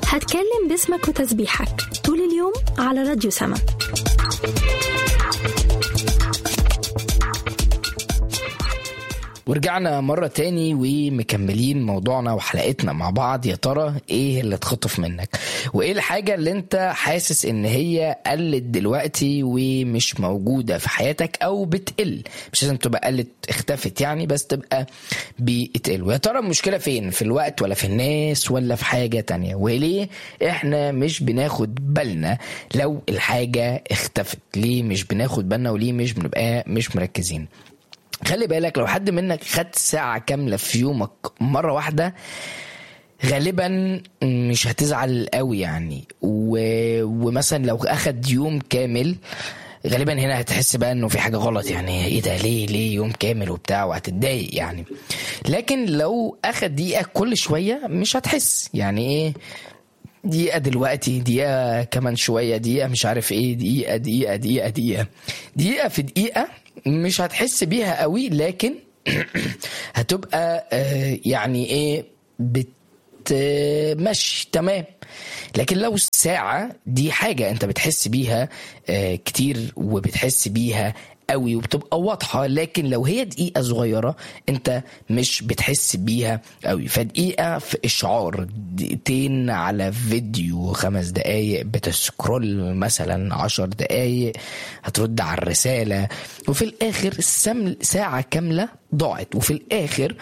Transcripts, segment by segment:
هتكلم باسمك وتسبيحك طول اليوم على راديو سما ورجعنا مرة تاني ومكملين موضوعنا وحلقتنا مع بعض يا ترى ايه اللي اتخطف منك وايه الحاجة اللي انت حاسس ان هي قلت دلوقتي ومش موجودة في حياتك او بتقل مش لازم تبقى قلت اختفت يعني بس تبقى بتقل ويا ترى المشكلة فين في الوقت ولا في الناس ولا في حاجة تانية وليه احنا مش بناخد بالنا لو الحاجة اختفت ليه مش بناخد بالنا وليه مش بنبقى مش مركزين خلي بالك لو حد منك خد ساعة كاملة في يومك مرة واحدة غالبا مش هتزعل قوي يعني و... ومثلا لو اخد يوم كامل غالبا هنا هتحس بقى انه في حاجه غلط يعني ايه ده ليه ليه يوم كامل وبتاع وهتتضايق يعني لكن لو اخد دقيقه كل شويه مش هتحس يعني ايه دقيقة دلوقتي دقيقة كمان شوية دقيقة مش عارف ايه دقيقة دقيقة دقيقة دقيقة دقيقة في دقيقة مش هتحس بيها قوي لكن هتبقى آه، يعني ايه بتمشي تمام لكن لو ساعة دي حاجة انت بتحس بيها آه، كتير وبتحس بيها قوي وبتبقى واضحة لكن لو هي دقيقة صغيرة انت مش بتحس بيها قوي فدقيقة في اشعار دقيقتين على فيديو خمس دقايق بتسكرول مثلا عشر دقايق هترد على الرسالة وفي الاخر السم ساعة كاملة ضاعت وفي الاخر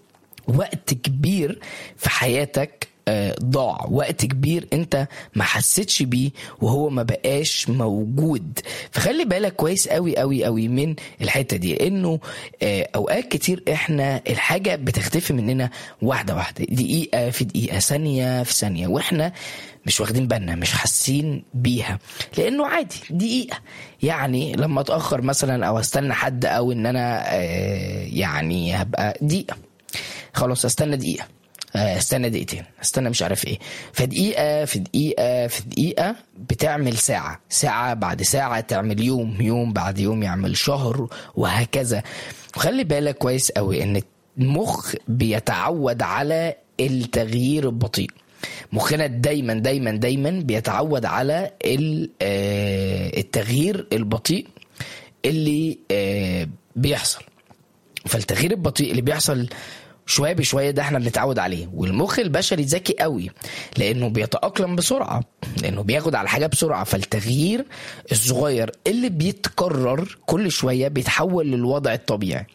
وقت كبير في حياتك آه، ضاع وقت كبير انت ما حسيتش بيه وهو ما بقاش موجود فخلي بالك كويس قوي قوي قوي من الحته دي انه آه، اوقات كتير احنا الحاجه بتختفي مننا واحده واحده دقيقه في دقيقه ثانيه في ثانيه واحنا مش واخدين بالنا مش حاسين بيها لانه عادي دقيقه يعني لما اتاخر مثلا او استنى حد او ان انا آه، يعني هبقى دقيقه خلاص استنى دقيقه آه، استنى دقيقتين استنى مش عارف ايه فدقيقة في دقيقة في دقيقة بتعمل ساعة ساعة بعد ساعة تعمل يوم يوم بعد يوم يعمل شهر وهكذا وخلي بالك كويس قوي ان المخ بيتعود على التغيير البطيء مخنا دايما دايما دايما بيتعود على ال- آه، التغيير البطيء اللي آه، بيحصل فالتغيير البطيء اللي بيحصل شويه بشويه ده احنا بنتعود عليه والمخ البشري ذكي قوي لانه بيتاقلم بسرعه لانه بياخد على حاجه بسرعه فالتغيير الصغير اللي بيتكرر كل شويه بيتحول للوضع الطبيعي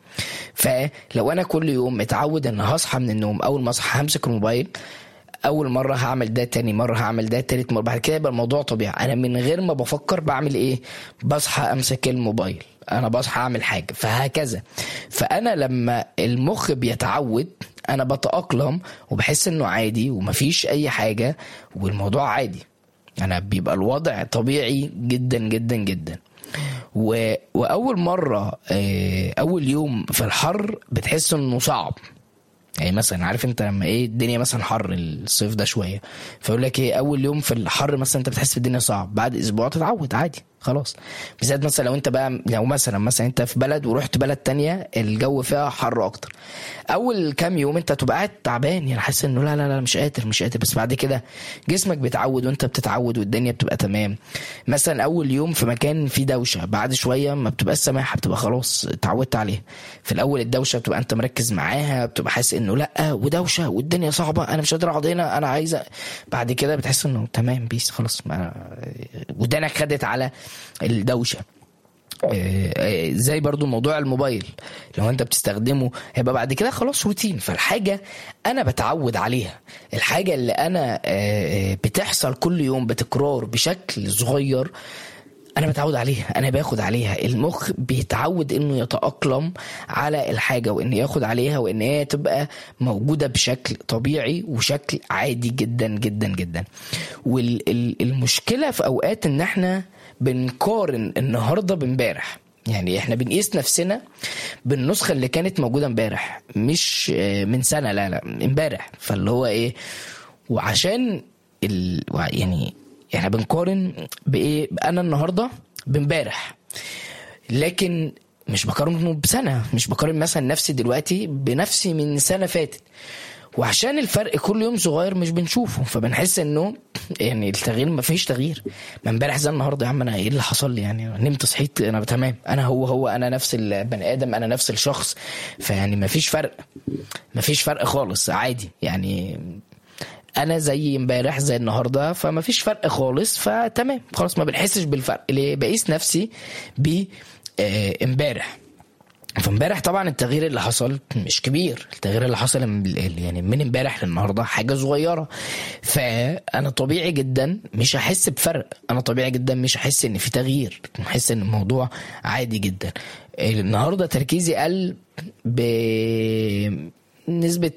فلو انا كل يوم متعود ان هصحى من النوم اول ما اصحى همسك الموبايل اول مره هعمل ده تاني مره هعمل ده تالت مره بعد كده يبقى الموضوع طبيعي انا من غير ما بفكر بعمل ايه بصحى امسك الموبايل انا بصحى اعمل حاجه فهكذا فانا لما المخ بيتعود انا بتاقلم وبحس انه عادي ومفيش اي حاجه والموضوع عادي انا بيبقى الوضع طبيعي جدا جدا جدا و... واول مره آه، اول يوم في الحر بتحس انه صعب يعني مثلا عارف انت لما ايه الدنيا مثلا حر الصيف ده شويه فيقول لك ايه اول يوم في الحر مثلا انت بتحس الدنيا صعب بعد اسبوع تتعود عادي خلاص بالذات مثلا لو انت بقى لو مثلا مثلا انت في بلد ورحت بلد تانية الجو فيها حر اكتر اول كام يوم انت تبقى قاعد تعبان يعني حاسس انه لا لا لا مش قادر مش قادر بس بعد كده جسمك بيتعود وانت بتتعود والدنيا بتبقى تمام مثلا اول يوم في مكان فيه دوشه بعد شويه ما بتبقاش سامعها بتبقى خلاص اتعودت عليها في الاول الدوشه بتبقى انت مركز معاها بتبقى حاسس انه لا ودوشه والدنيا صعبه انا مش قادر اقعد هنا انا عايزه بعد كده بتحس انه تمام بيس خلاص ما ودانك خدت على الدوشه آه، آه، زي برضو موضوع الموبايل لو انت بتستخدمه هيبقى بعد كده خلاص روتين فالحاجة انا بتعود عليها الحاجة اللي انا آه، آه، بتحصل كل يوم بتكرار بشكل صغير انا بتعود عليها انا باخد عليها المخ بيتعود انه يتاقلم على الحاجه وان ياخد عليها وان هي تبقى موجوده بشكل طبيعي وشكل عادي جدا جدا جدا والمشكله في اوقات ان احنا بنقارن النهارده بامبارح يعني احنا بنقيس نفسنا بالنسخه اللي كانت موجوده امبارح مش آه، من سنه لا لا امبارح فاللي هو ايه وعشان ال... يعني احنا بنقارن بايه انا النهارده بامبارح لكن مش بقارن بسنه مش بقارن مثلا نفسي دلوقتي بنفسي من سنه فاتت وعشان الفرق كل يوم صغير مش بنشوفه فبنحس انه يعني التغيير ما فيش تغيير ما امبارح زي النهارده يا عم انا ايه اللي حصل لي يعني نمت صحيت انا تمام انا هو هو انا نفس البني ادم انا نفس الشخص فيعني ما فيش فرق ما فيش فرق خالص عادي يعني انا زي امبارح زي النهارده فما فيش فرق خالص فتمام خلاص ما بنحسش بالفرق ليه بقيس نفسي ب آه، امبارح فامبارح طبعا التغيير اللي حصل مش كبير التغيير اللي حصل من- يعني من امبارح للنهارده حاجه صغيره فانا طبيعي جدا مش هحس بفرق انا طبيعي جدا مش هحس ان في تغيير هحس ان الموضوع عادي جدا النهارده تركيزي قل بنسبه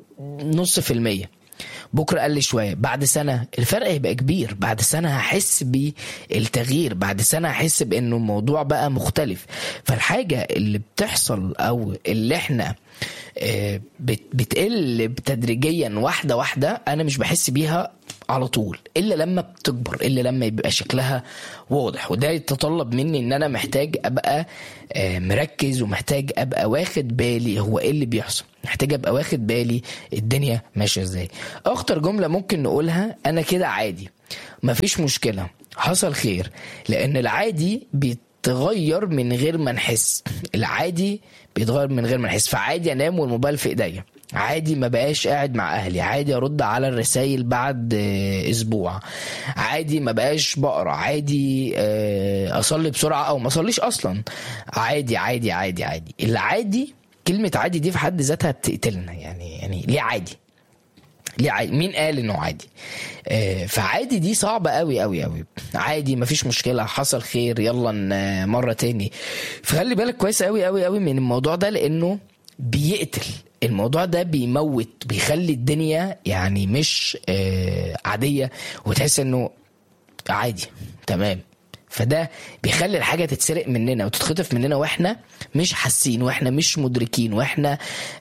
نص في المية بكره قل شويه بعد سنه الفرق هيبقى كبير بعد سنه هحس بالتغيير بعد سنه هحس بانه الموضوع بقى مختلف فالحاجه اللي بتحصل او اللي احنا آه، بت- بتقل تدريجيا واحده واحده انا مش بحس بيها على طول الا لما بتكبر الا لما يبقى شكلها واضح وده يتطلب مني ان انا محتاج ابقى آه، مركز ومحتاج ابقى واخد بالي هو ايه اللي بيحصل محتاج ابقى واخد بالي الدنيا ماشيه ازاي اخطر جمله ممكن نقولها انا كده عادي مفيش مشكله حصل خير لان العادي بيتغير من غير ما نحس العادي بيتغير من غير ما نحس فعادي انام والموبايل في ايديا عادي ما بقاش قاعد مع اهلي عادي ارد على الرسائل بعد آه، اسبوع عادي ما بقاش بقرا عادي آه، اصلي بسرعه او ما اصليش اصلا عادي عادي عادي عادي العادي كلمه عادي دي في حد ذاتها بتقتلنا يعني يعني ليه عادي ليه عادي مين قال انه عادي آه، فعادي دي صعبة قوي قوي قوي عادي مفيش مشكلة حصل خير يلا ن- مرة تاني فخلي بالك كويس قوي قوي قوي من الموضوع ده لانه بيقتل الموضوع ده بيموت بيخلي الدنيا يعني مش آه، عادية وتحس انه عادي تمام فده بيخلي الحاجة تتسرق مننا وتتخطف مننا واحنا مش حاسين واحنا مش مدركين واحنا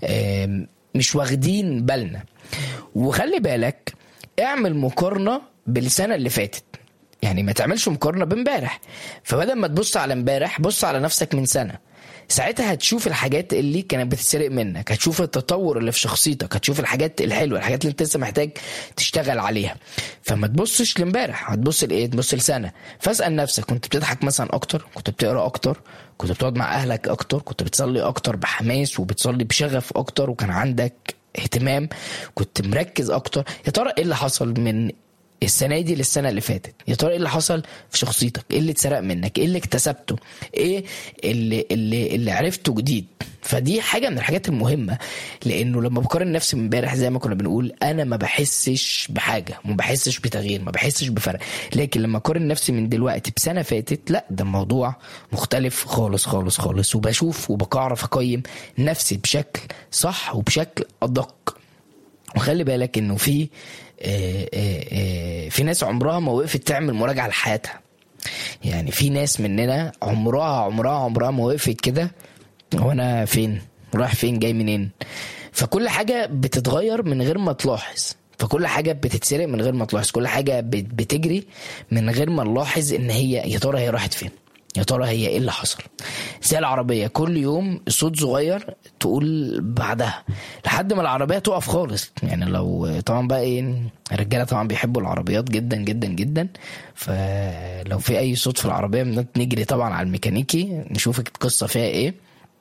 آم، مش واخدين بالنا وخلي بالك اعمل مقارنة بالسنة اللي فاتت يعني ما تعملش مقارنة بامبارح فبدل ما تبص على امبارح بص على نفسك من سنة ساعتها هتشوف الحاجات اللي كانت بتتسرق منك هتشوف التطور اللي في شخصيتك هتشوف الحاجات الحلوه الحاجات اللي انت لسه محتاج تشتغل عليها فما تبصش لامبارح هتبص لايه تبص لسنه فاسال نفسك كنت بتضحك مثلا اكتر كنت بتقرا اكتر كنت بتقعد مع اهلك اكتر كنت بتصلي اكتر بحماس وبتصلي بشغف اكتر وكان عندك اهتمام كنت مركز اكتر يا ترى ايه اللي حصل من السنه دي للسنه اللي فاتت يا ترى ايه اللي حصل في شخصيتك ايه اللي اتسرق منك ايه اللي اكتسبته ايه اللي اللي اللي عرفته جديد فدي حاجه من الحاجات المهمه لانه لما بقارن نفسي من امبارح زي ما كنا بنقول انا ما بحسش بحاجه ما بحسش بتغيير ما بحسش بفرق لكن لما اقارن نفسي من دلوقتي بسنه فاتت لا ده الموضوع مختلف خالص خالص خالص وبشوف وبعرف اقيم نفسي بشكل صح وبشكل ادق وخلي بالك انه في آه، آه، آه، في ناس عمرها ما وقفت تعمل مراجعه لحياتها يعني في ناس مننا عمرها عمرها عمرها ما وقفت كده هو انا فين رايح فين جاي منين فكل حاجه بتتغير من غير ما تلاحظ فكل حاجه بتتسرق من غير ما تلاحظ كل حاجه بت- بتجري من غير ما نلاحظ ان هي يا ترى هي راحت فين يا ترى هي ايه اللي حصل زي العربيه كل يوم صوت صغير تقول بعدها لحد ما العربيه تقف خالص يعني لو طبعا بقى ايه الرجاله طبعا بيحبوا العربيات جدا جدا جدا فلو في اي صوت في العربيه بنت نجري طبعا على الميكانيكي نشوف القصه فيها ايه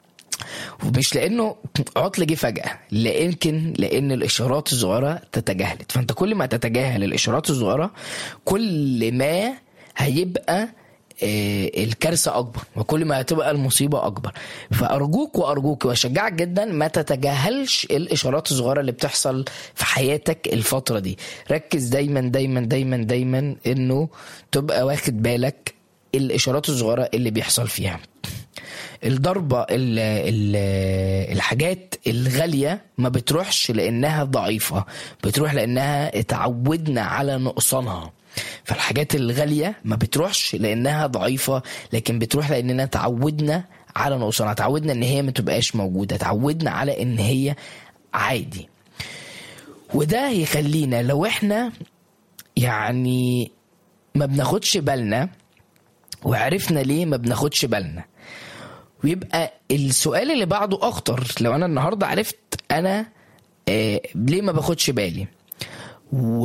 ومش لانه عطل جه فجاه لكن لان الاشارات الصغيره تتجاهلت فانت كل ما تتجاهل الاشارات الصغيره كل ما هيبقى آه، الكارثه اكبر وكل ما هتبقى المصيبه اكبر فارجوك وارجوك واشجعك جدا ما تتجاهلش الاشارات الصغيره اللي بتحصل في حياتك الفتره دي ركز دايما دايما دايما دايما انه تبقى واخد بالك الاشارات الصغيره اللي بيحصل فيها الضربة ال ال الحاجات الغالية ما بتروحش لأنها ضعيفة بتروح لأنها اتعودنا على نقصانها فالحاجات الغالية ما بتروحش لأنها ضعيفة لكن بتروح لأننا تعودنا على نقصانها تعودنا إن هي ما تبقاش موجودة تعودنا على إن هي عادي وده يخلينا لو احنا يعني ما بناخدش بالنا وعرفنا ليه ما بناخدش بالنا ويبقى السؤال اللي بعده اخطر لو انا النهارده عرفت انا آه ليه ما باخدش بالي و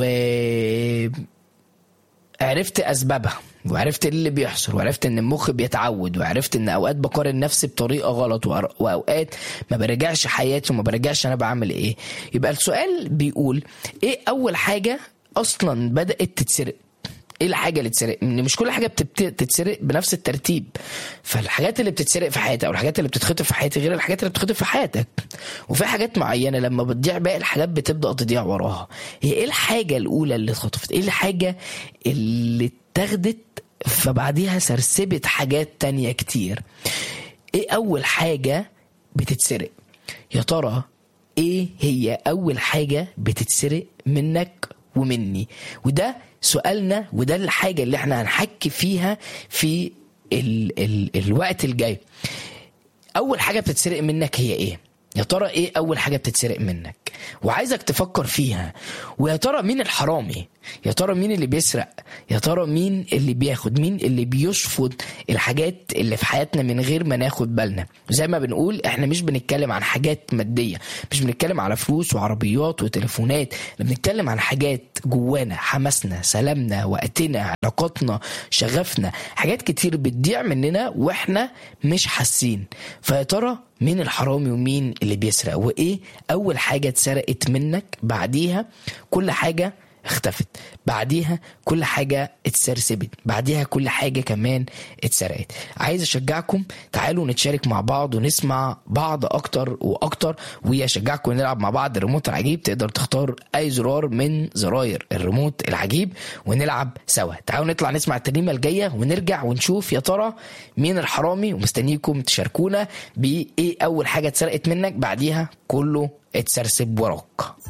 عرفت اسبابها وعرفت ايه اللي بيحصل وعرفت ان المخ بيتعود وعرفت ان اوقات بقارن نفسي بطريقه غلط وأر- واوقات ما برجعش حياتي وما برجعش انا بعمل ايه يبقى السؤال بيقول ايه اول حاجه اصلا بدات تتسرق ايه الحاجه اللي تتسرق ان مش كل حاجه بتتسرق بنفس الترتيب فالحاجات اللي بتتسرق في حياتي او الحاجات اللي بتتخطف في حياتي غير الحاجات اللي بتتخطف في حياتك وفي حاجات معينه لما بتضيع باقي الحاجات بتبدا تضيع وراها هي ايه الحاجه الاولى اللي اتخطفت ايه الحاجه اللي اتاخدت فبعديها سرسبت حاجات تانية كتير ايه اول حاجه بتتسرق يا ترى ايه هي اول حاجه بتتسرق منك ومني وده سؤالنا وده الحاجه اللي احنا هنحكي فيها في ال ال الوقت الجاي اول حاجه بتتسرق منك هي ايه يا ترى ايه اول حاجه بتتسرق منك وعايزك تفكر فيها ويا ترى مين الحرامي يا ترى مين اللي بيسرق يا ترى مين اللي بياخد مين اللي بيشفط الحاجات اللي في حياتنا من غير ما ناخد بالنا زي ما بنقول احنا مش بنتكلم عن حاجات ماديه مش بنتكلم على فلوس وعربيات وتليفونات احنا بنتكلم عن حاجات جوانا حماسنا سلامنا وقتنا علاقاتنا شغفنا حاجات كتير بتضيع مننا واحنا مش حاسين فيا ترى مين الحرامي ومين اللي بيسرق وايه اول حاجه اتسرقت منك بعديها كل حاجه اختفت بعديها كل حاجة اتسرسبت بعديها كل حاجة كمان اتسرقت عايز اشجعكم تعالوا نتشارك مع بعض ونسمع بعض اكتر واكتر واشجعكم نلعب مع بعض الريموت العجيب تقدر تختار اي زرار من زراير الريموت العجيب ونلعب سوا تعالوا نطلع نسمع الترنيمة الجاية ونرجع ونشوف يا ترى مين الحرامي ومستنيكم تشاركونا بايه اول حاجة اتسرقت منك بعديها كله اتسرسب وراك